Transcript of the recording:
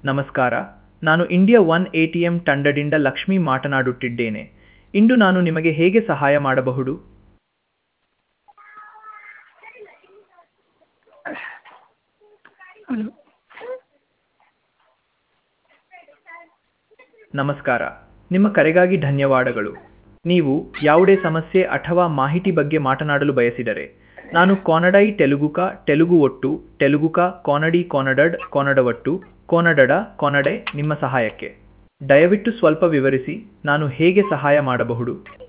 ನಮಸ್ಕಾರ ನಾನು India one A T M ತಂಡದಿಂದ ಲಕ್ಷ್ಮಿ ಮಾತನಾಡುತ್ತಿದ್ದೇನೆ ಇಂದು ನಾನು ನಿಮಗೆ ಹೇಗೆ ಸಹಾಯ ಮಾಡಬಹುದು ಹಲೋ ನಮಸ್ಕಾರ ನಿಮ್ಮ ಕರೆಗಾಗಿ ಧನ್ಯವಾದಗಳು ನೀವು ಯಾವುದೇ ಸಮಸ್ಯೆ ಅಥವಾ ಮಾಹಿತಿ ಬಗ್ಗೆ ಮಾತನಾಡಲು ಬಯಸಿದರೆ ನಾನು ಕೊನಡೈ ತೆಲುಗುಕ ತೆಲುಗು ಒಟ್ಟು ತೆಲುಗುಕ ಕೊನಡಿ ಕೊನಡಡ್ ಕೊನಡ ಒಟ್ಟು ಕೊನಡಡ ಕೊನಡೆ ನಿಮ್ಮ ಸಹಾಯಕ್ಕೆ ದಯವಿಟ್ಟು ಸ್ವಲ್ಪ ವಿವರಿಸಿ ನಾನು ಹೇಗೆ ಸಹಾಯ ಮಾಡಬಹುದು